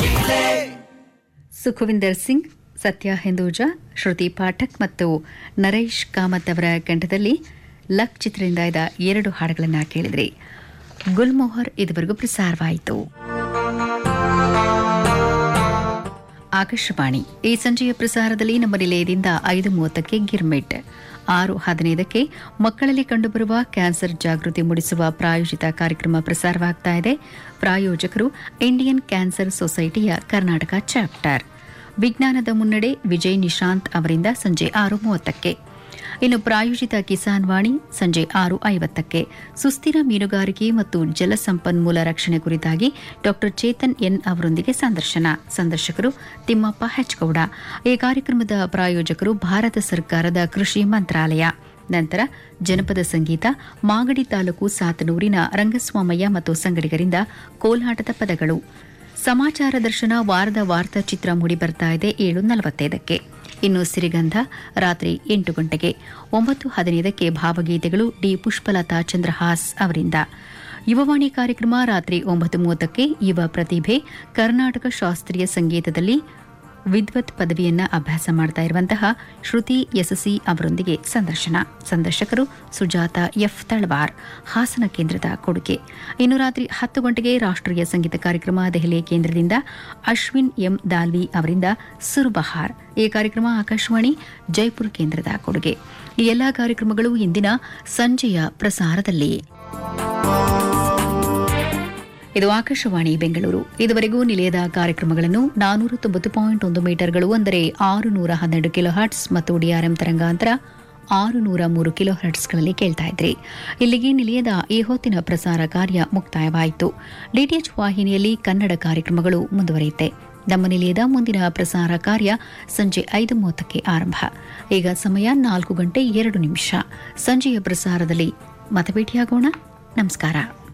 ಸುಖವಿಂದರ್ ಸಿಂಗ್ ಸತ್ಯ ಹಿಂದೂಜ ಶ್ರುತಿ ಪಾಠಕ್ ಮತ್ತು ನರೇಶ್ ಕಾಮತ್ ಅವರ ಕಂಠದಲ್ಲಿ ಲಕ್ ಚಿತ್ರದಿಂದ ಇದ್ದ ಎರಡು ಹಾಡುಗಳನ್ನು ಕೇಳಿದ್ರಿ ಗುಲ್ಮೋಹರ್ ಇದುವರೆಗೂ ಪ್ರಸಾರವಾಯಿತು ಆಕಾಶವಾಣಿ ಈ ಸಂಜೆಯ ಪ್ರಸಾರದಲ್ಲಿ ನಮ್ಮ ನಿಲಯದಿಂದ ಐದು ಮೂವತ್ತಕ್ಕೆ ಗಿರ್ಮಿಟ್ ಆರು ಹದಿನೈದಕ್ಕೆ ಮಕ್ಕಳಲ್ಲಿ ಕಂಡುಬರುವ ಕ್ಯಾನ್ಸರ್ ಜಾಗೃತಿ ಮೂಡಿಸುವ ಪ್ರಾಯೋಜಿತ ಕಾರ್ಯಕ್ರಮ ಪ್ರಸಾರವಾಗ್ತಾ ಇದೆ ಪ್ರಾಯೋಜಕರು ಇಂಡಿಯನ್ ಕ್ಯಾನ್ಸರ್ ಸೊಸೈಟಿಯ ಕರ್ನಾಟಕ ಚಾಪ್ಟರ್ ವಿಜ್ಞಾನದ ಮುನ್ನಡೆ ವಿಜಯ್ ನಿಶಾಂತ್ ಅವರಿಂದ ಸಂಜೆ ಆರು ಮೂವತ್ತಕ್ಕೆ ಇನ್ನು ಪ್ರಾಯೋಜಿತ ಕಿಸಾನ್ ವಾಣಿ ಸಂಜೆ ಆರು ಐವತ್ತಕ್ಕೆ ಸುಸ್ಥಿರ ಮೀನುಗಾರಿಕೆ ಮತ್ತು ಜಲಸಂಪನ್ಮೂಲ ರಕ್ಷಣೆ ಕುರಿತಾಗಿ ಡಾ ಚೇತನ್ ಎನ್ ಅವರೊಂದಿಗೆ ಸಂದರ್ಶನ ಸಂದರ್ಶಕರು ತಿಮ್ಮಪ್ಪ ಹೆಚ್ಗೌಡ ಈ ಕಾರ್ಯಕ್ರಮದ ಪ್ರಾಯೋಜಕರು ಭಾರತ ಸರ್ಕಾರದ ಕೃಷಿ ಮಂತ್ರಾಲಯ ನಂತರ ಜನಪದ ಸಂಗೀತ ಮಾಗಡಿ ತಾಲೂಕು ಸಾತನೂರಿನ ರಂಗಸ್ವಾಮಯ್ಯ ಮತ್ತು ಸಂಗಡಿಗರಿಂದ ಕೋಲಾಟದ ಪದಗಳು ಸಮಾಚಾರ ದರ್ಶನ ವಾರದ ವಾರ್ತಾಚಿತ್ರ ಮೂಡಿಬರ್ತಾ ಇದೆ ಏಳು ನಲವತ್ತೈದಕ್ಕೆ ಇನ್ನು ಸಿರಿಗಂಧ ರಾತ್ರಿ ಎಂಟು ಗಂಟೆಗೆ ಒಂಬತ್ತು ಹದಿನೈದಕ್ಕೆ ಭಾವಗೀತೆಗಳು ಡಿ ಪುಷ್ಪಲತಾ ಚಂದ್ರಹಾಸ್ ಅವರಿಂದ ಯುವವಾಣಿ ಕಾರ್ಯಕ್ರಮ ರಾತ್ರಿ ಒಂಬತ್ತು ಮೂವತ್ತಕ್ಕೆ ಯುವ ಪ್ರತಿಭೆ ಕರ್ನಾಟಕ ಶಾಸ್ತ್ರೀಯ ಸಂಗೀತದಲ್ಲಿ ವಿದ್ವತ್ ಪದವಿಯನ್ನ ಅಭ್ಯಾಸ ಮಾಡ್ತಾ ಇರುವಂತಹ ಶ್ರುತಿ ಎಸ್ಎಸ್ಸಿ ಅವರೊಂದಿಗೆ ಸಂದರ್ಶನ ಸಂದರ್ಶಕರು ಸುಜಾತ ಎಫ್ ತಳವಾರ್ ಹಾಸನ ಕೇಂದ್ರದ ಕೊಡುಗೆ ಇನ್ನು ರಾತ್ರಿ ಹತ್ತು ಗಂಟೆಗೆ ರಾಷ್ಟ್ರೀಯ ಸಂಗೀತ ಕಾರ್ಯಕ್ರಮ ದೆಹಲಿ ಕೇಂದ್ರದಿಂದ ಅಶ್ವಿನ್ ಎಂ ದಾಲ್ವಿ ಅವರಿಂದ ಸುರುಬಹಾರ್ ಈ ಕಾರ್ಯಕ್ರಮ ಆಕಾಶವಾಣಿ ಜೈಪುರ ಕೇಂದ್ರದ ಕೊಡುಗೆ ಈ ಎಲ್ಲಾ ಕಾರ್ಯಕ್ರಮಗಳು ಇಂದಿನ ಸಂಜೆಯ ಪ್ರಸಾರದಲ್ಲಿ ಇದು ಆಕಾಶವಾಣಿ ಬೆಂಗಳೂರು ಇದುವರೆಗೂ ನಿಲಯದ ಕಾರ್ಯಕ್ರಮಗಳನ್ನು ನಾನೂರ ತೊಂಬತ್ತು ಪಾಯಿಂಟ್ ಒಂದು ಮೀಟರ್ಗಳು ಅಂದರೆ ಆರು ನೂರ ಹನ್ನೆರಡು ಕಿಲೋ ಹರ್ಟ್ಸ್ ಮತ್ತು ಡಿಆರ್ಎಂ ತರಂಗಾಂತರ ಆರು ನೂರ ಮೂರು ಕಿಲೋ ಹರ್ಟ್ಸ್ಗಳಲ್ಲಿ ಕೇಳ್ತಾ ಇದ್ರಿ ಇಲ್ಲಿಗೆ ನಿಲಯದ ಈ ಹೊತ್ತಿನ ಪ್ರಸಾರ ಕಾರ್ಯ ಮುಕ್ತಾಯವಾಯಿತು ಡಿಟಿಎಚ್ ವಾಹಿನಿಯಲ್ಲಿ ಕನ್ನಡ ಕಾರ್ಯಕ್ರಮಗಳು ಮುಂದುವರಿಯುತ್ತೆ ನಮ್ಮ ನಿಲಯದ ಮುಂದಿನ ಪ್ರಸಾರ ಕಾರ್ಯ ಸಂಜೆ ಐದು ಮೂವತ್ತಕ್ಕೆ ಆರಂಭ ಈಗ ಸಮಯ ನಾಲ್ಕು ಗಂಟೆ ಎರಡು ನಿಮಿಷ ಸಂಜೆಯ ಪ್ರಸಾರದಲ್ಲಿ ಮತಭೇಟಿಯಾಗೋಣ ನಮಸ್ಕಾರ